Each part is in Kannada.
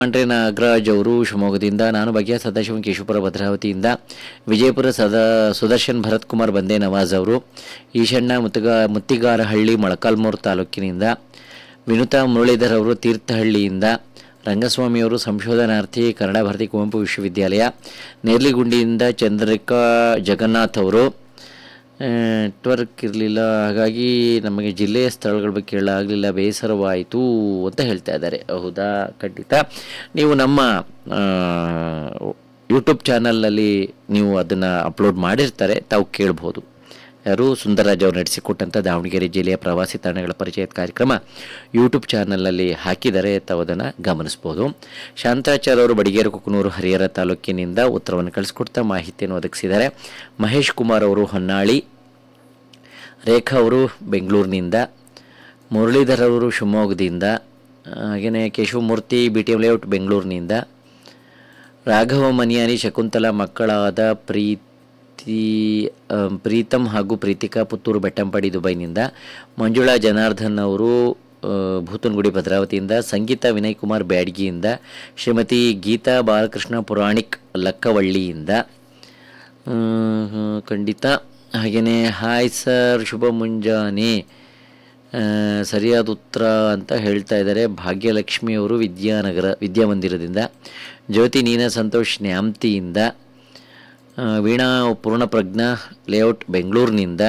ಪಾಂಡ್ರೆ ನಾಗರಾಜ್ ಅವರು ಶಿವಮೊಗ್ಗದಿಂದ ನಾನು ಭಾಗ್ಯ ಸದಾಶಿವ ಕೇಶವಪುರ ಭದ್ರಾವತಿಯಿಂದ ವಿಜಯಪುರ ಸದಾ ಸುದರ್ಶನ್ ಭರತ್ ಕುಮಾರ್ ಬಂದೆ ನವಾಜ್ ಅವರು ಈಶಣ್ಣ ಮುತ್ತಗ ಮುತ್ತಿಗಾರಹಳ್ಳಿ ಮೊಳಕಾಲ್ಮೂರು ತಾಲೂಕಿನಿಂದ ವಿನುತಾ ಮುರಳೀಧರ್ ಅವರು ತೀರ್ಥಹಳ್ಳಿಯಿಂದ ರಂಗಸ್ವಾಮಿಯವರು ಸಂಶೋಧನಾರ್ಥಿ ಕನ್ನಡ ಭಾರತಿ ಕುವೆಂಪು ವಿಶ್ವವಿದ್ಯಾಲಯ ನೇರ್ಲಿಗುಂಡಿಯಿಂದ ಚಂದ್ರಿಕಾ ಜಗನ್ನಾಥ್ ಅವರು ನೆಟ್ವರ್ಕ್ ಇರಲಿಲ್ಲ ಹಾಗಾಗಿ ನಮಗೆ ಜಿಲ್ಲೆಯ ಸ್ಥಳಗಳ ಬಗ್ಗೆ ಕೇಳಲಾಗಲಿಲ್ಲ ಬೇಸರವಾಯಿತು ಅಂತ ಹೇಳ್ತಾ ಇದ್ದಾರೆ ಹೌದಾ ಖಂಡಿತ ನೀವು ನಮ್ಮ ಯೂಟ್ಯೂಬ್ ಚಾನಲ್ನಲ್ಲಿ ನೀವು ಅದನ್ನು ಅಪ್ಲೋಡ್ ಮಾಡಿರ್ತಾರೆ ತಾವು ಕೇಳ್ಬೋದು ಯಾರು ಸುಂದರರಾಜ್ ಅವರು ನಡೆಸಿಕೊಟ್ಟಂಥ ದಾವಣಗೆರೆ ಜಿಲ್ಲೆಯ ಪ್ರವಾಸಿ ತಾಣಗಳ ಪರಿಚಯದ ಕಾರ್ಯಕ್ರಮ ಯೂಟ್ಯೂಬ್ ಚಾನಲ್ನಲ್ಲಿ ಹಾಕಿದರೆ ತಾವು ಅದನ್ನು ಗಮನಿಸ್ಬೋದು ಶಾಂತಾಚಾರ್ ಅವರು ಬಡಿಗೇರು ಕುಕನೂರು ಹರಿಹರ ತಾಲೂಕಿನಿಂದ ಉತ್ತರವನ್ನು ಕಳಿಸ್ಕೊಡ್ತಾ ಮಾಹಿತಿಯನ್ನು ಒದಗಿಸಿದ್ದಾರೆ ಮಹೇಶ್ ಕುಮಾರ್ ಅವರು ಹೊನ್ನಾಳಿ ರೇಖಾ ಅವರು ಬೆಂಗಳೂರಿನಿಂದ ಮುರಳೀಧರ್ ಅವರು ಶಿವಮೊಗ್ಗದಿಂದ ಹಾಗೆಯೇ ಕೇಶವಮೂರ್ತಿ ಬಿ ಟಿ ಎಂ ಲೇಔಟ್ ಬೆಂಗಳೂರಿನಿಂದ ರಾಘವ ಮನಿಯಾನಿ ಶಕುಂತಲಾ ಮಕ್ಕಳಾದ ಪ್ರೀತಿ ಆ, ಪ್ರೀತಮ್ ಹಾಗೂ ಪ್ರೀತಿಕಾ ಪುತ್ತೂರು ಬೆಟ್ಟಂಪಡಿ ದುಬೈನಿಂದ ಮಂಜುಳಾ ಜನಾರ್ದನ್ ಅವರು ಆ, ಭೂತನಗುಡಿ ಭದ್ರಾವತಿಯಿಂದ ಸಂಗೀತ ವಿನಯ್ ಕುಮಾರ್ ಬ್ಯಾಡ್ಗಿಯಿಂದ ಶ್ರೀಮತಿ ಗೀತಾ ಬಾಲಕೃಷ್ಣ ಪುರಾಣಿಕ್ ಲಕ್ಕವಳ್ಳಿಯಿಂದ ಹ್ಮ್, ಹ್ಮ್, ಖಂಡಿತ ಹಾಗೆಯೇ ಹಾಯ್ ಸರ್ ಶುಭ ಮುಂಜಾನೆ ಆ, ಸರಿಯಾದ ಉತ್ತರ ಅಂತ ಹೇಳ್ತಾ ಇದ್ದಾರೆ ಭಾಗ್ಯಲಕ್ಷ್ಮಿ ಅವರು ವಿದ್ಯಾನಗರ ವಿದ್ಯಾಮಂದಿರದಿಂದ ಜ್ಯೋತಿ ನೀನಾ ಸಂತೋಷ್ ನ್ಯಾಮ್ತಿಯಿಂದ ಆ, ವೀಣಾ ಪೂರ್ಣಪ್ರಜ್ಞಾ ಲೇಔಟ್ ಬೆಂಗಳೂರಿನಿಂದ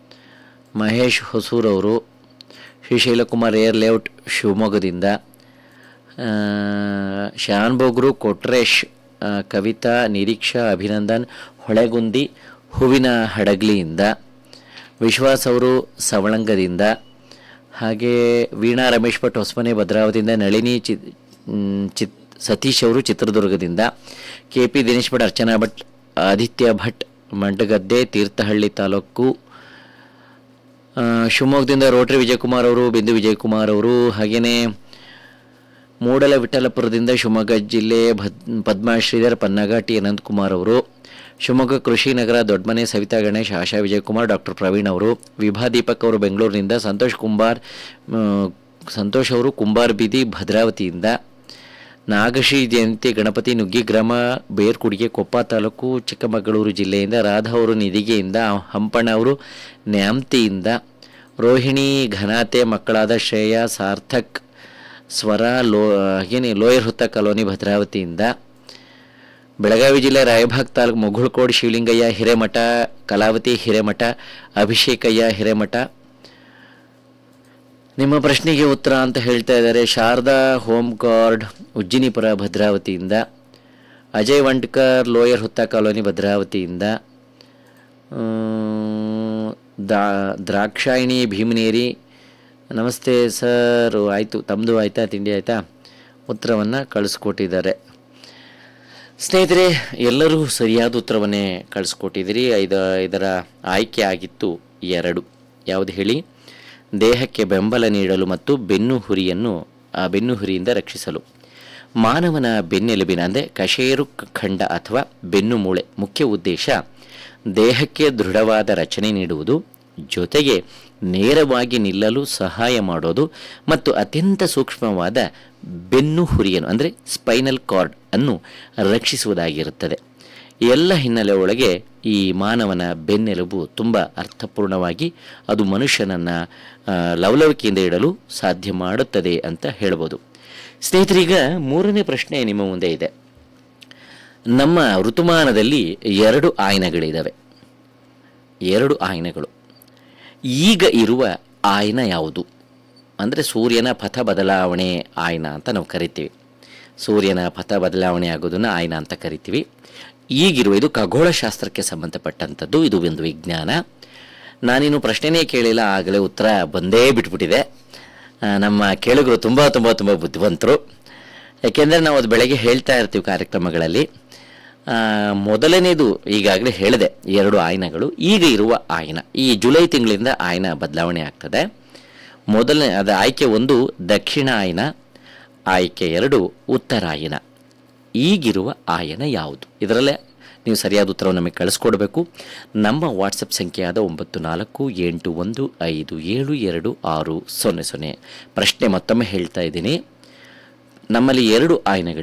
ಮಹೇಶ್ ಹೊಸೂರ್ ಅವರು ಶ್ರೀಶೈಲಕುಮಾರ್ ಏರ್ ಲೇಔಟ್ ಶಿವಮೊಗ್ಗದಿಂದ ಆ, ಶಾನ್ ಬೋಗ್ರು ಕೊಟ್ರೇಶ್ ಆ, ಕವಿತಾ ನಿರೀಕ್ಷಾ ಅಭಿನಂದನ್ ಹೊಳೆಗುಂದಿ ಹೂವಿನ ಹಡಗ್ಲಿಯಿಂದ ವಿಶ್ವಾಸ್ ಅವರು ಸವಳಂಗದಿಂದ ಹಾಗೆ ವೀಣಾ ರಮೇಶ್ ಭಟ್ ಹೊಸಮನೆ ಭದ್ರಾವತಿಯಿಂದ ನಳಿನಿ ಚಿ ಮ್, ಚಿತ್ ಸತೀಶ್ ಅವರು ಚಿತ್ರದುರ್ಗದಿಂದ ಕೆ ಪಿ ದಿನೇಶ್ ಭಟ್ ಅರ್ಚನಾ ಭಟ್ ಆದಿತ್ಯ ಭಟ್ ಮಂಡಗದ್ದೆ ತೀರ್ಥಹಳ್ಳಿ ತಾಲೂಕು ಆ, ಶಿವಮೊಗ್ಗದಿಂದ ರೋಟರಿ ವಿಜಯಕುಮಾರ್ ಅವರು ಬಿಂದು ವಿಜಯಕುಮಾರ್ ಅವರು ಹಾಗೆಯೇ ಮೂಡಲ ವಿಠಲಪುರದಿಂದ ಶಿವಮೊಗ್ಗ ಜಿಲ್ಲೆ ಭದ್ ಪದ್ಮಾ ಶ್ರೀಧರ್ ಪನ್ನಗ ಟಿ ಅನಂತಕುಮಾರ್ ಅವರು ಶಿವಮೊಗ್ಗ ಕೃಷಿ ನಗರ ದೊಡ್ಡಮನೆ ಸವಿತಾ ಗಣೇಶ್ ಆಶಾ ವಿಜಯಕುಮಾರ್ ಡಾಕ್ಟರ್ ಪ್ರವೀಣ್ ಅವರು ವಿಭಾ ದೀಪಕ್ ಅವರು ಬೆಂಗಳೂರಿನಿಂದ ಸಂತೋಷ್ ಕುಂಬಾರ್ ಆ, ಸಂತೋಷ್ ಅವರು ಕುಂಬಾರ್ ಬೀದಿ ಭದ್ರಾವತಿಯಿಂದ ನಾಗಶ್ರೀ ಜಯಂತಿ ಗಣಪತಿ ನುಗ್ಗಿ ಗ್ರಾಮ ಬೇರ್ಕುಡಿಗೆ ಕೊಪ್ಪ ತಾಲೂಕು ಚಿಕ್ಕಮಗಳೂರು ಜಿಲ್ಲೆಯಿಂದ ರಾಧಾ ಅವರು ನಿಧಿಗೆಯಿಂದ ಹಂಪಣ್ಣ ಅವರು ನ್ಯಾಮ್ತಿಯಿಂದ ರೋಹಿಣಿ ಘನಾತೆ ಮಕ್ಕಳಾದ ಶ್ರೇಯಾ ಸಾರ್ಥಕ್ ಸ್ವರ ಲೋ ಹಾಗೇನೆ ಲೋಯರ್ ಹುತ್ತ ಕಾಲೋನಿ ಭದ್ರಾವತಿಯಿಂದ ಬೆಳಗಾವಿ ಜಿಲ್ಲೆ ರಾಯಭಾಗ್ ತಾಲೂಕು ಮುಗುಳ್ಕೋಡ್ ಶಿವಲಿಂಗಯ್ಯ ಹಿರೇಮಠ ಕಲಾವತಿ ಹಿರೇಮಠ ಅಭಿಷೇಕಯ್ಯ ಹಿರೇಮಠ ನಿಮ್ಮ ಪ್ರಶ್ನೆಗೆ ಉತ್ತರ ಅಂತ ಹೇಳ್ತಾ ಇದ್ದಾರೆ ಶಾರದಾ ಹೋಮ್ ಗಾರ್ಡ್ ಉಜ್ಜಿನಿಪುರ ಭದ್ರಾವತಿಯಿಂದ ಅಜಯ್ ವಂಟ್ಕರ್ ಲೋಯರ್ ಹುತ್ತ ಕಾಲೋನಿ ಭದ್ರಾವತಿಯಿಂದ ಆ, ದಾ ದ್ರಾಕ್ಷಾಯಿಣಿ ಭೀಮನೇರಿ ನಮಸ್ತೆ ಸರ್ ಆಯಿತು ತಮ್ಮದು ಆಯಿತಾ ತಿಂಡಿ ಆಯಿತಾ ಉತ್ತರವನ್ನು ಕಳಿಸ್ಕೊಟ್ಟಿದ್ದಾರೆ ಸ್ನೇಹಿತರೆ ಎಲ್ಲರೂ ಸರಿಯಾದ ಉತ್ತರವನ್ನೇ ಕಳಿಸ್ಕೊಟ್ಟಿದ್ದೀರಿ ಇದ ಇದರ ಆಯ್ಕೆ ಆಗಿತ್ತು ಎರಡು ಯಾವುದು ಹೇಳಿ ದೇಹಕ್ಕೆ ಬೆಂಬಲ ನೀಡಲು ಮತ್ತು ಬೆನ್ನು ಹುರಿಯನ್ನು ಆ ಬೆನ್ನು ಹುರಿಯಿಂದ ರಕ್ಷಿಸಲು ಮಾನವನ ಬೆನ್ನೆಲುಬಿನ ಅಂದರೆ ಕಶೇರು ಖಂಡ ಅಥವಾ ಬೆನ್ನು ಮೂಳೆ ಮುಖ್ಯ ಉದ್ದೇಶ ದೇಹಕ್ಕೆ ದೃಢವಾದ ರಚನೆ ನೀಡುವುದು ಜೊತೆಗೆ ನೇರವಾಗಿ ನಿಲ್ಲಲು ಸಹಾಯ ಮಾಡೋದು ಮತ್ತು ಅತ್ಯಂತ ಸೂಕ್ಷ್ಮವಾದ ಬೆನ್ನು ಹುರಿಯನ್ನು ಅಂದರೆ ಸ್ಪೈನಲ್ ಕಾರ್ಡ್ ಅನ್ನು ರಕ್ಷಿಸುವುದಾಗಿರುತ್ತದೆ ಎಲ್ಲ ಹಿನ್ನೆಲೆ ಒಳಗೆ ಈ ಮಾನವನ ಬೆನ್ನೆಲುಬು ತುಂಬ ಅರ್ಥಪೂರ್ಣವಾಗಿ ಅದು ಮನುಷ್ಯನನ್ನು ಆ, ಲವಲವಿಕೆಯಿಂದ ಇಡಲು ಸಾಧ್ಯ ಮಾಡುತ್ತದೆ ಅಂತ ಹೇಳ್ಬೋದು ಸ್ನೇಹಿತರೀಗ ಮೂರನೇ ಪ್ರಶ್ನೆ ನಿಮ್ಮ ಮುಂದೆ ಇದೆ ನಮ್ಮ ಋತುಮಾನದಲ್ಲಿ ಎರಡು ಆಯನಗಳಿದ್ದಾವೆ ಎರಡು ಆಯನಗಳು ಈಗ ಇರುವ ಆಯನ ಯಾವುದು ಅಂದರೆ ಸೂರ್ಯನ ಪಥ ಬದಲಾವಣೆ ಆಯನ ಅಂತ ನಾವು ಕರಿತೀವಿ ಸೂರ್ಯನ ಪಥ ಬದಲಾವಣೆ ಆಗೋದನ್ನು ಆಯನ ಅಂತ ಕರಿತೀವಿ ಈಗಿರುವ ಇದು ಖಗೋಳಶಾಸ್ತ್ರಕ್ಕೆ ಸಂಬಂಧಪಟ್ಟಂಥದ್ದು ಇದು ಒಂದು ವಿಜ್ಞಾನ ನಾನಿನ್ನು ಪ್ರಶ್ನೆನೇ ಕೇಳಿಲ್ಲ ಆಗಲೇ ಉತ್ತರ ಬಂದೇ ಬಿಟ್ಬಿಟ್ಟಿದೆ ಆ, ನಮ್ಮ ಕೇಳುಗರು ತುಂಬ ತುಂಬ ತುಂಬ ಬುದ್ಧಿವಂತರು ಯಾಕೆಂದರೆ ನಾವು ಅದು ಬೆಳಗ್ಗೆ ಹೇಳ್ತಾ ಇರ್ತೀವಿ ಕಾರ್ಯಕ್ರಮಗಳಲ್ಲಿ ಆ, ಮೊದಲನೇದು ಈಗಾಗಲೇ ಹೇಳಿದೆ ಎರಡು ಆಯನಗಳು ಈಗ ಇರುವ ಆಯನ ಈ ಜುಲೈ ತಿಂಗಳಿಂದ ಆಯನ ಬದಲಾವಣೆ ಆಗ್ತದೆ ಮೊದಲನೇ ಅದು ಆಯ್ಕೆ ಒಂದು ದಕ್ಷಿಣ ಆಯನ ಆಯ್ಕೆ ಎರಡು ಉತ್ತರಾಯನ ಈಗಿರುವ ಆಯನ ಯಾವುದು ಇದರಲ್ಲೇ ನೀವು ಸರಿಯಾದ ಉತ್ತರವನ್ನು ನಮಗೆ ಕಳಿಸ್ಕೊಡ್ಬೇಕು ನಮ್ಮ ವಾಟ್ಸಪ್ ಸಂಖ್ಯೆಯಾದ ಒಂಬತ್ತು ನಾಲ್ಕು ಎಂಟು ಒಂದು ಐದು ಏಳು ಎರಡು ಆರು ಸೊನ್ನೆ ಸೊನ್ನೆ ಪ್ರಶ್ನೆ ಮತ್ತೊಮ್ಮೆ ಹೇಳ್ತಾ ಇದ್ದೀನಿ ನಮ್ಮಲ್ಲಿ ಎರಡು ಆಯನಗಳಿವೆ